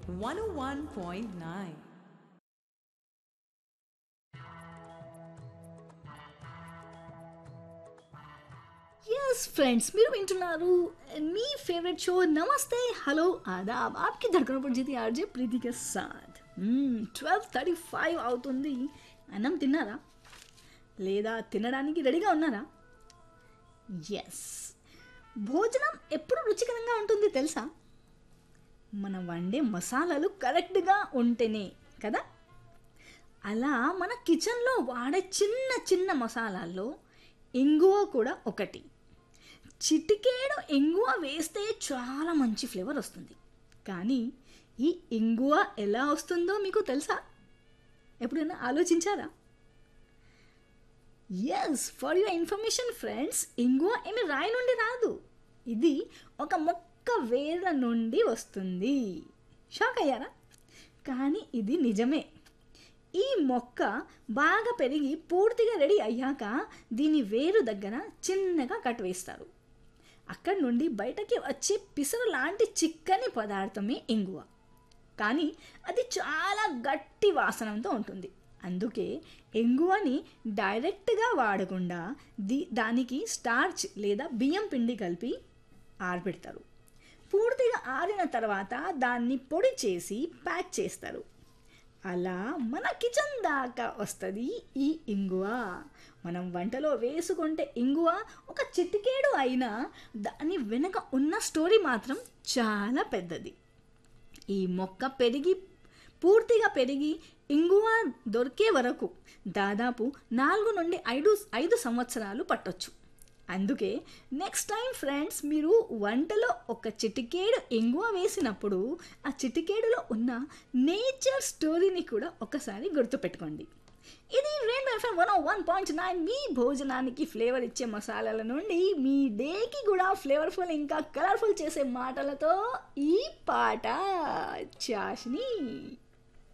101.9. Yes friends మీరు వింటున్నారు మీ ఫేవరెట్ షో నమస్తే హలో ఆదాబ్ ఆప్కి ధర్కనపూర్ జీతి ఆర్జే ప్రీతి కే సాథ్ ట్వెల్వ్ థర్టీ ఫైవ్ అవుతుంది అన్నం తిన్నారా లేదా తినడానికి రెడీగా ఉన్నారా ఎస్ భోజనం ఎప్పుడు రుచికరంగా ఉంటుంది తెలుసా మనం వండే మసాలాలు కరెక్ట్గా ఉంటేనే కదా అలా మన కిచెన్లో వాడే చిన్న చిన్న మసాలాల్లో ఇంగువ కూడా ఒకటి చిటికేడు ఇంగువ వేస్తే చాలా మంచి ఫ్లేవర్ వస్తుంది కానీ ఈ ఇంగువ ఎలా వస్తుందో మీకు తెలుసా ఎప్పుడైనా ఆలోచించారా yes for your information friends ఇంగువ ఏమి రాయి నుండి రాదు ఇది ఒక మొక్క వేర నుండి వస్తుంది షాక్ అయ్యారా కానీ ఇది నిజమే ఈ మొక్క బాగా పెరిగి పూర్తిగా రెడీ అయ్యాక దీని వేరు దగ్గర చిన్నగా కట్ వేస్తారు అక్కడి నుండి బయటకి వచ్చే పిసరు లాంటి చిక్కని పదార్థమే ఇంగువ కానీ అది చాలా గట్టి వాసనంతో ఉంటుంది అందుకే ఎంగువని డైరెక్ట్గా వాడకుండా ది దానికి స్టార్చ్ లేదా బియ్యం పిండి కలిపి ఆరబెడతారు పూర్తిగా ఆరిన తర్వాత దాన్ని పొడి చేసి ప్యాక్ చేస్తారు అలా మన కిచెన్ దాకా వస్తుంది ఈ ఇంగువ మనం వంటలో వేసుకుంటే ఇంగువ ఒక చిటికేడు అయినా దాని వెనుక ఉన్న స్టోరీ మాత్రం చాలా పెద్దది ఈ మొక్క పెరిగి పూర్తిగా పెరిగి ఇంగువ దొరికే వరకు దాదాపు నాలుగు నుండి ఐదు ఐదు సంవత్సరాలు పట్టొచ్చు అందుకే నెక్స్ట్ టైం ఫ్రెండ్స్ మీరు వంటలో ఒక చిటికేడు ఇంగువ వేసినప్పుడు ఆ చిటికేడులో ఉన్న నేచర్ స్టోరీని కూడా ఒకసారి గుర్తుపెట్టుకోండి ఇది రెండు FM one one point nine మీ భోజనానికి ఫ్లేవర్ ఇచ్చే మసాలాల నుండి మీ డేకి కూడా ఫ్లేవర్ఫుల్ ఇంకా కలర్ఫుల్ చేసే మాటలతో ఈ పాట చాష్ని